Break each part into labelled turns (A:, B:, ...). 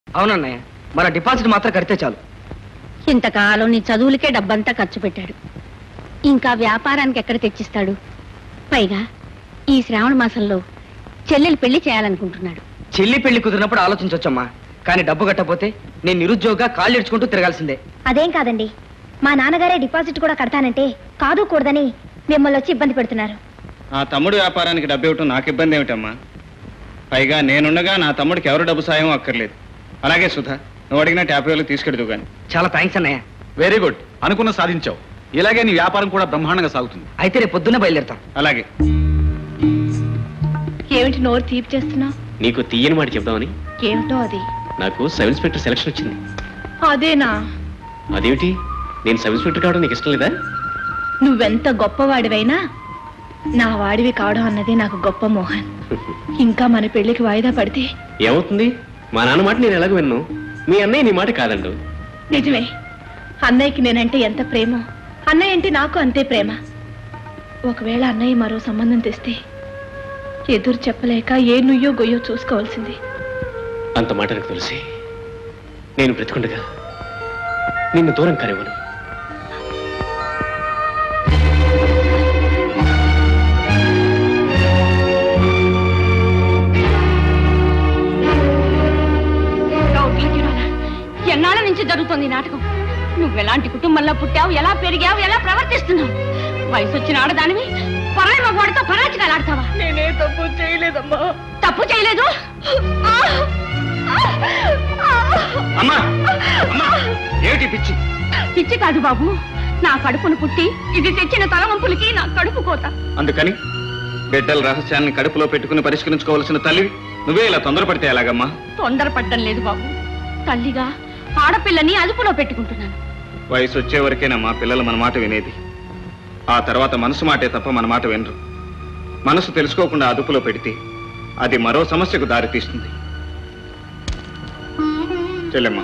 A: అవునన్నయ్య మన డిపాజిట్ మాత్రం కడితే చాలు
B: ఇంతకాలం నీ చదువులకే డబ్బంతా ఖర్చు పెట్టాడు ఇంకా వ్యాపారానికి ఎక్కడ తెచ్చిస్తాడు పైగా ఈ శ్రావణ మాసంలో చెల్లెలు పెళ్లి చేయాలనుకుంటున్నాడు
A: చెల్లి పెళ్లి కుదిరినప్పుడు ఆలోచించవచ్చమ్మా కానీ డబ్బు కట్టపోతే నేను నిరుద్యోగంగా కాళ్ళు ఇడ్చుకుంటూ తిరగాల్సిందే
C: అదేం కాదండి మా నాన్నగారే డిపాజిట్ కూడా కడతానంటే కాదు కూడదని మిమ్మల్ని వచ్చి ఇబ్బంది పెడుతున్నారు
D: ఆ తమ్ముడు వ్యాపారానికి డబ్బు ఇవ్వటం నాకు ఇబ్బంది ఏమిటమ్మా పైగా నేనుండగా నా తమ్ముడికి ఎవరు డబ్బు సాయం అక్కర్లేదు అలాగే సుధా నువ్వు అడిగినట్టు యాభై వేలు తీసుకెడుతూ గాని
A: చాలా థ్యాంక్స్ అన్నయ్య
E: వెరీ గుడ్ అనుకున్న సాధించావు ఇలాగే నీ వ్యాపారం కూడా బ్రహ్మాండంగా సాగుతుంది
A: అయితే రేపు పొద్దున్నే బయలుదేరుతాం
D: అలాగే
B: ఏమిటి నోరు తీపి చేస్తున్నావు
F: నీకు తీయని మాట చెప్దామని
B: ఏమిటో అది
F: నాకు సబ్ ఇన్స్పెక్టర్ సెలక్షన్ వచ్చింది
B: అదేనా
F: అదేమిటి నేను సబ్ ఇన్స్పెక్టర్ కావడం నీకు ఇష్టం లేదా
B: నువ్వెంత గొప్పవాడివైనా నా వాడివి కావడం అన్నదే నాకు గొప్ప మోహన్ ఇంకా మన పెళ్లికి వాయిదా పడితే
F: ఏమవుతుంది మా నాన్న మాట నేను ఎలాగో విన్ను మీ అన్నయ్య నీ మాట కాదండు
B: నిజమే అన్నయ్యకి నేనంటే ఎంత ప్రేమో అన్నయ్య అంటే నాకు అంతే ప్రేమ ఒకవేళ అన్నయ్య మరో సంబంధం తెస్తే ఎదురు చెప్పలేక ఏ నుయ్యో గొయ్యో చూసుకోవాల్సింది
F: అంత మాట నాకు తెలిసి నేను బ్రతికుండగా నిన్ను దూరం కరేవను
B: ఎన్నాళ్ళ నుంచి జరుగుతోంది ఈ నాటకం నువ్వెలాంటి కుటుంబంలో పుట్టావు ఎలా పెరిగావు ఎలా ప్రవర్తిస్తున్నావు వయసు వచ్చిన ఆడదానివి పరాయి మగవాడితో పరాచికాలు ఆడతావా నేనే తప్పు చేయలేదమ్మా తప్పు చేయలేదు
D: అమ్మా అమ్మా ఏమిటి పిచ్చి
B: పిచ్చి కాదు బాబు నా కడుపును పుట్టి ఇది తెచ్చిన తలవంపులకి నా కడుపు కోత
D: అందుకని బిడ్డల రహస్యాన్ని కడుపులో పెట్టుకుని పరిష్కరించుకోవాల్సిన తల్లి నువ్వే ఇలా తొందరపడితే ఎలాగమ్మా
B: తొందరపడ్డం లేదు బాబు తల్లిగా ఆడపిల్లని అదుపులో పెట్టుకుంటున్నాను
D: వయసు వచ్చే వరకేనా మా పిల్లలు మన మాట వినేది ఆ తర్వాత మనసు మాటే తప్ప మన మాట వినరు మనసు తెలుసుకోకుండా అదుపులో పెడితే అది మరో సమస్యకు దారితీస్తుంది చెల్లెమ్మా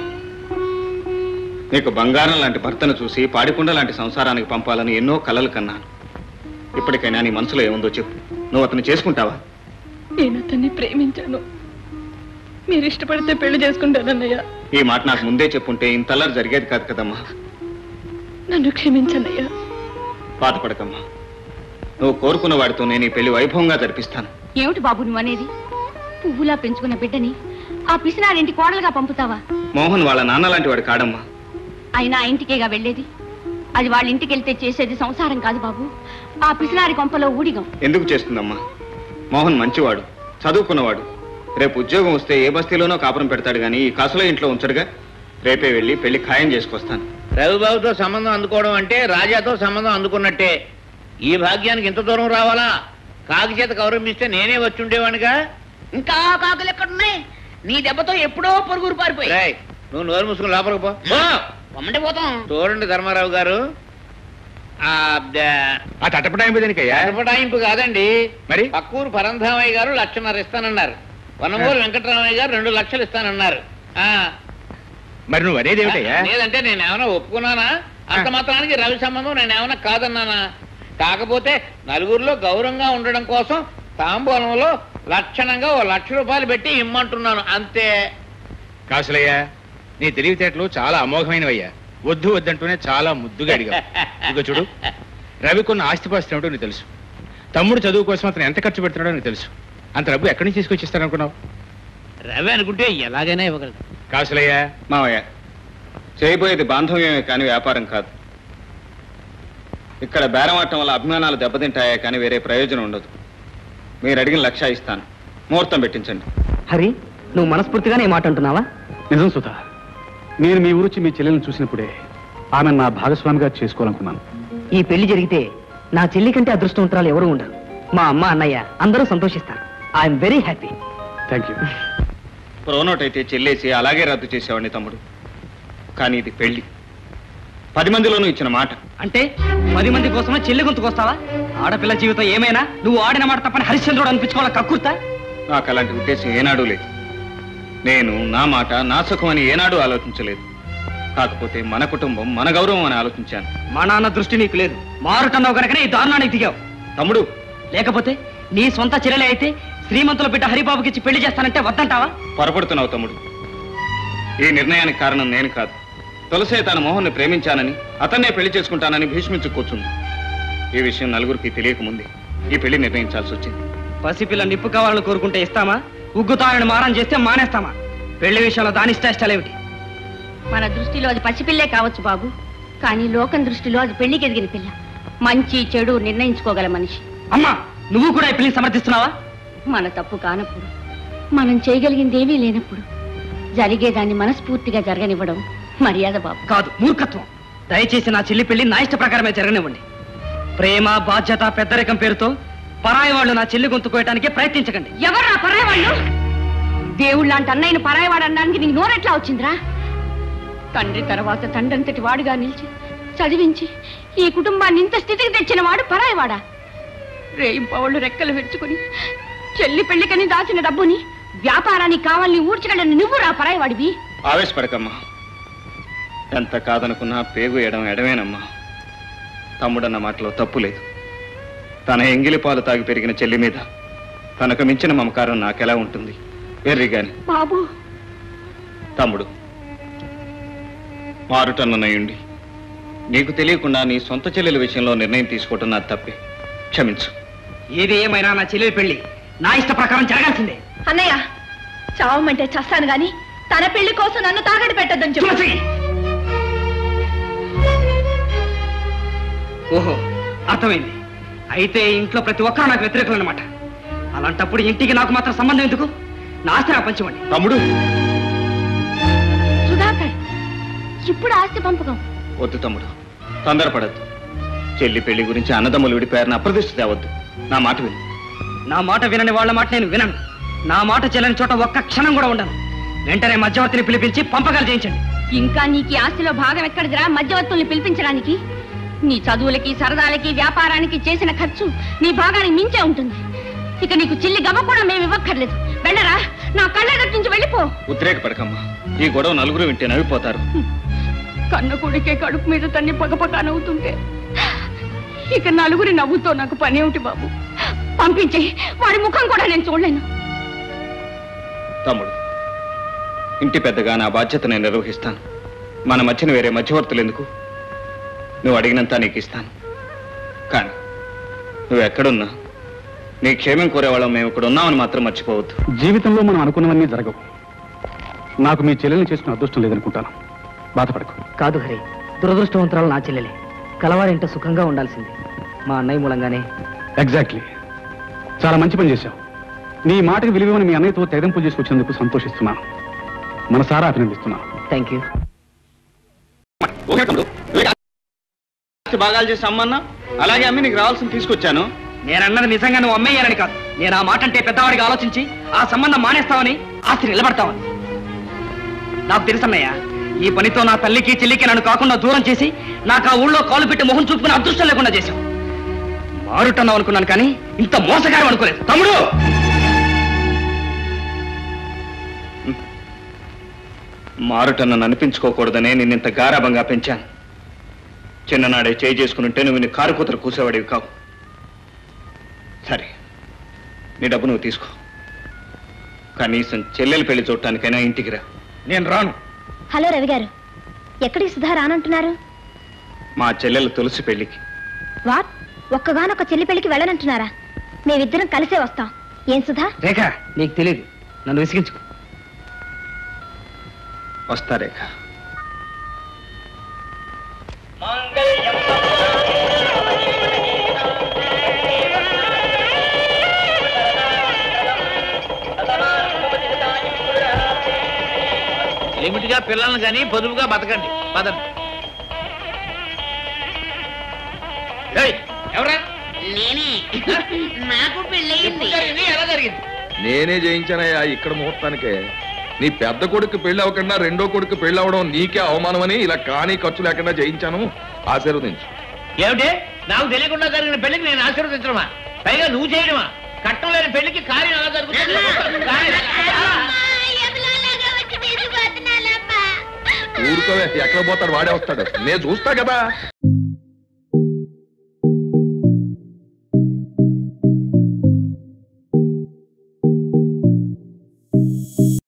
D: నీకు బంగారం లాంటి భర్తను చూసి పాడికుండ లాంటి సంసారానికి పంపాలని ఎన్నో కలలు కన్నాను ఇప్పటికైనా నీ మనసులో ఏముందో చెప్పు నువ్వు అతను చేసుకుంటావా
B: నేను అతన్ని ప్రేమించాను మీరు ఇష్టపడితే పెళ్లి చేసుకుంటానన్నయ్య
D: ఈ మాట నాకు ముందే చెప్పుంటే ఇంతల్లరి జరిగేది కాదు కదమ్మా
B: నన్ను క్షమించనయ్యా
D: బాధపడకమ్మా నువ్వు కోరుకున్న వాడితో నేను ఈ పెళ్లి వైభవంగా జరిపిస్తాను
B: ఏమిటి బాబు నువ్వు అనేది పువ్వులా పెంచుకున్న బిడ్డని ఆ పిసినారింటి కోడలుగా పంపుతావా
D: మోహన్ వాళ్ళ నాన్న లాంటి వాడు కాడమ్మా
B: అయినా ఆ ఇంటికేగా వెళ్ళేది అది వాళ్ళ ఇంటికి వెళ్తే చేసేది సంసారం కాదు బాబు ఆ పిసినారి కొంపలో ఊడిగం
D: ఎందుకు చేస్తుందమ్మా మోహన్ మంచివాడు చదువుకున్నవాడు రేపు ఉద్యోగం వస్తే ఏ బస్తీలోనో కాపురం పెడతాడు కానీ ఈ కాసులో ఇంట్లో ఉంచడుగా రేపే వెళ్ళి పెళ్లి ఖాయం చేసుకొస్తాను
G: రవిబాబుతో సంబంధం అందుకోవడం అంటే రాజాతో సంబంధం అందుకున్నట్టే ఈ భాగ్యానికి ఇంత దూరం రావాలా కాకి చేత గౌరవిస్తే నేనే వచ్చి ఉండేవాడిగా
H: ఇంకా కాకులు ఎక్కడున్నాయి నీ దెబ్బతో ఎప్పుడో పొరుగురు పారిపోయి
G: రేయ్, నువ్వు నోరు మూసుకుని లోపలికి పో పో.
H: పొమ్మంటే పోతాం
G: చూడండి ధర్మారావు గారు ఆ
D: ఆ తటపటాయింపు దేనికయ్యా
G: పటాయింపు కాదండి
D: మరి?
G: పక్కూరు పరంధామయ్య గారు లక్షన్నర ఇస్తానన్నారు వనమూరు వెంకటరామయ్య గారు రెండు లక్షలు ఇస్తానన్నారు ఆ
D: మరి నువ్వు అనేది
G: లేదంటే నేను ఏమైనా ఒప్పుకున్నానా అంత మాత్రానికి రవి సంబంధం నేను ఏమైనా కాదన్నానా కాకపోతే నలుగురిలో గౌరవంగా ఉండడం కోసం తాంబూలంలో లక్షణంగా ఓ లక్ష రూపాయలు పెట్టి ఇమ్మంటున్నాను అంతే
D: కాసులయ్యా నీ తెలివితేటలు చాలా అమోఘమైనవయ్యా వద్దు వద్దంటూనే చాలా ముద్దుగా అడిగా ఇదిగో చూడు రవి కొన్న ఆస్తిపాస్తులు ఏమిటో నీకు తెలుసు తమ్ముడు చదువు కోసం అతను ఎంత ఖర్చు పెడుతున్నాడో నీకు తెలుసు అంత డబ్బు ఎక్కడి నుంచి తీసుకొచ్చి ఇస్తాడనుకున్నావు
G: రవి అనుకుంటే ఎలాగైనా ఇవ్వగలదు
D: కాసులయ్యా మావయ్య చేయబోయేది బాంధవ్యమే కానీ వ్యాపారం కాదు ఇక్కడ బేరం ఆడటం వల్ల అభిమానాలు దెబ్బతింటాయా కానీ వేరే ప్రయోజనం ఉండదు మీరు అడిగిన లక్ష ఇస్తాను ముహూర్తం పెట్టించండి
A: హరి నువ్వు మనస్ఫూర్తిగానే ఈ మాట అంటున్నావా
E: నిజం సుధా నేను మీ ఊరొచ్చి మీ చెల్లెలను చూసినప్పుడే ఆమె నా భాగస్వామిగా చేసుకోవాలనుకున్నాను
A: ఈ పెళ్లి జరిగితే నా చెల్లి కంటే అదృష్టవంతరాలు ఎవరు ఉండరు మా అమ్మ అన్నయ్య అందరూ సంతోషిస్తారు I'm very happy
E: thank you
D: pronote అయితే చెల్లేసి అలాగే రద్దు చేసేవాడిని తమ్ముడు కానీ ఇది పెళ్లి పది మందిలోనూ ఇచ్చిన మాట
A: అంటే పది మంది కోసమే చెల్లి గొంతుకొస్తావా ఆడపిల్ల జీవితం ఏమైనా నువ్వు ఆడిన మాట తప్పని హరిశ్చంద్రుడు అనిపించుకోవాలా కక్కుర్తా
D: నాకు అలాంటి ఉద్దేశం ఏనాడూ లేదు నేను నా మాట నా సుఖం అని ఏనాడూ ఆలోచించలేదు కాకపోతే మన కుటుంబం మన గౌరవం అని ఆలోచించాను
A: మా నాన్న దృష్టి నీకు లేదు మారుటన్నావు కనుకనే ఈ దారుణానికి దిగావు
D: తమ్ముడు
A: లేకపోతే నీ సొంత చెల్లెలే అయితే శ్రీమంతుల బిడ్డ హరిబాబుకి ఇచ్చి పెళ్లి చేస్తానంటే వద్దంటావా
D: పొరపడుతున్నావు తమ్ముడు
I: ఈ నిర్ణయానికి కారణం నేను కాదు తులసే తన మోహన్ని ప్రేమించానని అతన్నే పెళ్లి చేసుకుంటానని భీష్మించు కూర్చుంది ఈ విషయం నలుగురికి తెలియకముందే ఈ పెళ్లి నిర్ణయించాల్సి వచ్చింది
A: పసిపిల్ల నిప్పు కావాలని కోరుకుంటే ఇస్తామా ఉగ్గుతాయని మారం చేస్తే మానేస్తామా పెళ్లి విషయంలో దాని ఇష్టాయిష్టాలేమిటి
B: మన దృష్టిలో అది పసిపిల్లే కావచ్చు బాబు కానీ లోకం దృష్టిలో అది పెళ్లికి ఎదిగిన పిల్ల మంచి చెడు నిర్ణయించుకోగల మనిషి
A: అమ్మా నువ్వు కూడా ఈ పెళ్లిని సమర్థిస్తున్నావా
B: మన తప్పు కానప్పుడు మనం చేయగలిగింది ఏమీ లేనప్పుడు జరిగేదాన్ని మనస్ఫూర్తిగా జరగనివ్వడం మర్యాద బాబు
A: కాదు మూర్ఖత్వం దయచేసి నా చెల్లి పెళ్లి నా ఇష్ట ప్రకారమే జరగనివ్వండి ప్రేమ బాధ్యత పెద్దరికం పేరుతో పరాయి వాళ్ళు నా చెల్లి గొంతు కోయటానికి ప్రయత్నించకండి
B: ఎవరు ఆ పరాయవాళ్ళు దేవుళ్ళ లాంటి అన్నయ్యను పరాయవాడు అనడానికి నీకు నోరెట్లా వచ్చిందిరా తండ్రి తర్వాత తండ్రంతటి వాడుగా నిలిచి చదివించి ఈ కుటుంబాన్ని ఇంత స్థితికి తెచ్చిన వాడు పరాయవాడా రేయింపవాళ్ళు రెక్కలు విరుచుకుని చెల్లి పెళ్లికని దాచిన డబ్బుని వ్యాపారానికి కావాలని ఊడ్చగలని నువ్వు రా పరాయవాడివి
I: ఆవేశపడకమ్మా ఎంత కాదనుకున్నా పేగు ఎడం ఎడమేనమ్మా తమ్ముడన్న మాటలో తప్పు లేదు తన ఎంగిలి పాలు తాగి పెరిగిన చెల్లి మీద తనకు మించిన మమకారం నాకెలా ఉంటుంది వెర్రి గాని
B: బాబు
I: తమ్ముడు మారుటన్నయ్యుండి నీకు తెలియకుండా నీ సొంత చెల్లెల విషయంలో నిర్ణయం తీసుకోవటం నా తప్పే క్షమించు
A: ఏది ఏమైనా నా చెల్లి పెళ్లి నా ఇష్ట ప్రకారం జరగాల్సిందే
C: అన్నయ్య చావమంటే చస్తాను గాని తన పెళ్లి కోసం నన్ను తాగడి పెట్టద్దని చెప్పు
A: తులసి! ఓహో అర్థమైంది అయితే ఇంట్లో ప్రతి ఒక్కరు నాకు వ్యతిరేకులు అనమాట అలాంటప్పుడు ఇంటికి నాకు మాత్రం సంబంధం ఎందుకు నా ఆస్తి నాకు పంచివ్వండి
I: తమ్ముడు
B: సుధాకర్ ఇప్పుడు ఆస్తి పంపకం
I: వద్దు తమ్ముడు తొందరపడద్దు చెల్లి పెళ్లి గురించి అన్నదమ్ములు విడిపోయారని అప్రదిష్ట తేవద్దు నా మాట విను
A: నా మాట వినని వాళ్ళ మాట నేను వినను నా మాట చెల్లని చోట ఒక్క క్షణం కూడా ఉండను వెంటనే మధ్యవర్తిని పిలిపించి పంపకాలు చేయించండి
B: ఇంకా నీకు ఈ ఆస్తిలో భాగం ఎక్కడిదిరా మధ్యవర్తుల్ని పిలిపించడానికి నీ చదువులకి సరదాలకి వ్యాపారానికి చేసిన ఖర్చు నీ భాగానికి మించే ఉంటుంది ఇక నీకు చిల్లి గవ్వ కూడా మేము ఇవ్వక్కర్లేదు వెళ్ళరా నా కళ్ళ దగ్గర నుంచి వెళ్ళిపో
I: ఉద్రేకపడకమ్మా ఈ గొడవ నలుగురు వింటే నవ్విపోతారు
B: కన్న కొడుకే కడుపు మీద తన్ని పగపగా నవ్వుతుంటే ఇక నలుగురి నవ్వుతో నాకు పని ఏమిటి బాబు పంపించి వాడి ముఖం కూడా నేను చూడలేను
I: తమ్ముడు ఇంటి పెద్దగా నా బాధ్యత నేను నిర్వహిస్తాను మన మధ్యన వేరే మధ్యవర్తులు ఎందుకు నువ్వు అడిగినంత నీకు ఇస్తాను కానీ నువ్వు ఎక్కడున్నా నీ క్షేమం కోరేవాళ్ళం మేము ఇక్కడ ఉన్నామని మాత్రం మర్చిపోవద్దు
E: జీవితంలో మనం అనుకున్నవన్నీ జరగవు నాకు మీ చెల్లెల్ని చేసుకునే అదృష్టం లేదనుకుంటాను బాధపడకు
A: కాదు హరి దురదృష్టవంతురాలు నా చెల్లెలే కలవారింట సుఖంగా ఉండాల్సింది మా అన్నయ్య మూలంగానే
E: ఎగ్జాక్ట్లీ చాలా మంచి పని చేశావు నీ మాటకి విలువని మీ అన్నయ్యతో తెగంపులు చేసుకొచ్చినందుకు సంతోషిస్తున్నాను మనసారా అభినందిస్తున్నాను
A: థ్యాంక్ యూ
I: ఓకే తమ్ముడు నువ్వు ఆస్తి భాగాలు చేసి అమ్మన్నా అలాగే అమ్మి నీకు రావాల్సింది తీసుకొచ్చాను
A: నేను అన్నది నిజంగా నువ్వు అమ్మేయాలని కాదు నేను ఆ మాట అంటే పెద్దవాడిగా ఆలోచించి ఆ సంబంధం మానేస్తావని ఆస్తి నిలబడతావని నాకు తెలుసన్నయ్య ఈ పనితో నా తల్లికి చెల్లికి నన్ను కాకుండా దూరం చేసి నాకు ఆ ఊళ్ళో కాలు పెట్టి మొహం చూపుకునే అదృష్టం లేకుండా చేశావు మారుటన్నావు అనుకున్నాను కానీ ఇంత మోసగారం అనుకోలేదు తమ్ముడు
I: మారుట నన్ను అనిపించుకోకూడదనే నిన్నింత గారాభంగా పెంచాను చిన్ననాడే చేయి చేసుకుని నువ్వు నీ కారు కూతురు కూసేవాడివి కావు సరే నీ డబ్బు నువ్వు తీసుకో కనీసం చెల్లెలు పెళ్లి చూడటానికైనా ఇంటికి రా నేను రాను
C: హలో రవి గారు ఎక్కడికి సుధా రానంటున్నారు
I: మా చెల్లెలు తులసి పెళ్లికి
C: వాట్ ఒక్కగానొక్క చెల్లి పెళ్లికి వెళ్ళనంటున్నారా మేమిద్దరం కలిసే వస్తాం ఏం సుధా
A: రేఖ నీకు తెలియదు నన్ను విసిగించుకో
I: వస్తా రేఖ
G: లిమిట్ గా పిల్లల్ని కానీ పొదుపుగా బతకండి పదండి ఏయ్, ఎవరా
H: నేనే నాకు పెళ్ళయింది
G: ఎప్పుడు జరిగింది ఎలా జరిగింది
J: నేనే జయించానయ్యా ఇక్కడ ముహూర్తానికే నీ పెద్ద కొడుకు పెళ్లి అవ్వకుండా రెండో కొడుకు పెళ్లి అవ్వడం నీకే అవమానమని ఇలా కానీ ఖర్చు లేకుండా జయించాను ఆశీర్వదించు
G: ఏమిటి నాకు తెలియకుండా జరిగిన పెళ్లికి నేను ఆశీర్వదించడమా పైగా నువ్వు చేయడమా కట్టం లేని పెళ్లికి కార్యం ఎలా జరుగుతుంది కార్యం-
J: ఊరుకోవే ఎక్కడ పోతాడు వాడే వస్తాడు నేను చూస్తా కదా